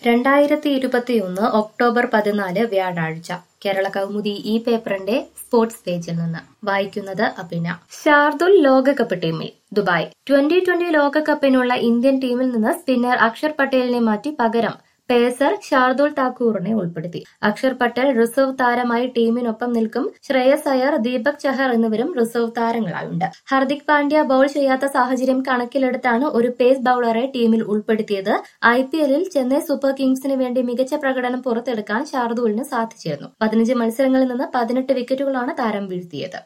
രണ്ടായിരത്തി ഇരുപത്തിയൊന്ന് ഒക്ടോബർ പതിനാല് വ്യാഴാഴ്ച കേരള കൗമുദി ഈ പേപ്പറിന്റെ സ്പോർട്സ് പേജിൽ നിന്ന് വായിക്കുന്നത് അഭിന ഷാർദുൽ ലോകകപ്പ് ടീമിൽ ദുബായ് ട്വന്റി ട്വന്റി ലോകകപ്പിനുള്ള ഇന്ത്യൻ ടീമിൽ നിന്ന് സ്പിന്നർ അക്ഷർ പട്ടേലിനെ മാറ്റി പകരം പേസർ ഷാർദുൽ താക്കൂറിനെ ഉൾപ്പെടുത്തി അക്ഷർ പട്ടേൽ റിസർവ് താരമായി ടീമിനൊപ്പം നിൽക്കും ശ്രേയസ് അയ്യർ ദീപക് ചഹർ എന്നിവരും റിസർവ് താരങ്ങളായുണ്ട് ഹർദിക് പാണ്ഡ്യ ബൌൾ ചെയ്യാത്ത സാഹചര്യം കണക്കിലെടുത്താണ് ഒരു പേസ് ബൌളറെ ടീമിൽ ഉൾപ്പെടുത്തിയത് ഐ പി എല്ലിൽ ചെന്നൈ സൂപ്പർ കിങ്സിന് വേണ്ടി മികച്ച പ്രകടനം പുറത്തെടുക്കാൻ ഷാർദുലിന് സാധിച്ചിരുന്നു പതിനഞ്ച് മത്സരങ്ങളിൽ നിന്ന് പതിനെട്ട് വിക്കറ്റുകളാണ് താരം വീഴ്ത്തിയത്